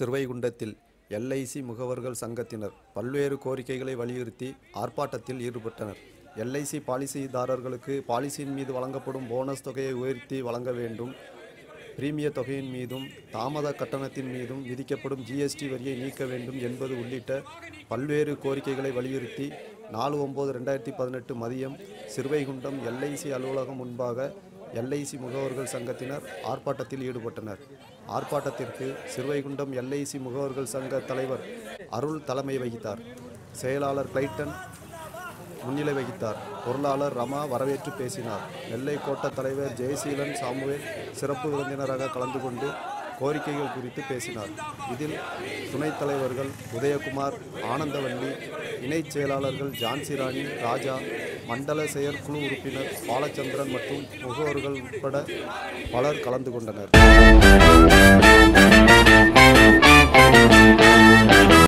சிறுவைகுண்டத்தில் LIC முகவர்கள் சங்கத்தினர் பல்வேறு கோரிக்கைகளை வலியுறுத்தி ஆர்ப்பாட்டத்தில் ஈடுபட்டனர் எல்ஐசி பாலிசிதாரர்களுக்கு பாலிசியின் மீது வழங்கப்படும் போனஸ் தொகையை உயர்த்தி வழங்க வேண்டும் பிரீமிய தொகையின் மீதும் தாமத கட்டணத்தின் மீதும் விதிக்கப்படும் ஜிஎஸ்டி வரியை நீக்க வேண்டும் என்பது உள்ளிட்ட பல்வேறு கோரிக்கைகளை வலியுறுத்தி நாலு ஒம்பது ரெண்டாயிரத்தி பதினெட்டு மதியம் சிறுவைகுண்டம் எல்ஐசி அலுவலகம் முன்பாக எல்ஐசி முகவர்கள் சங்கத்தினர் ஆர்ப்பாட்டத்தில் ஈடுபட்டனர் ஆர்ப்பாட்டத்திற்கு சிறுவைகுண்டம் எல்ஐசி முகவர்கள் சங்க தலைவர் அருள் தலைமை வகித்தார் செயலாளர் கிளைட்டன் முன்னிலை வகித்தார் பொருளாளர் ரமா வரவேற்று பேசினார் நெல்லை கோட்ட தலைவர் ஜெயசீலன் சாமுவேல் சிறப்பு விருந்தினராக கலந்து கொண்டு கோரிக்கைகள் குறித்து பேசினார் இதில் துணைத் தலைவர்கள் உதயகுமார் ஆனந்தவல்லி இணைச் செயலாளர்கள் ஜான்சிராணி ராஜா மண்டல செயற்குழு உறுப்பினர் பாலச்சந்திரன் மற்றும் முகவர்கள் உட்பட பலர் கலந்து கொண்டனர்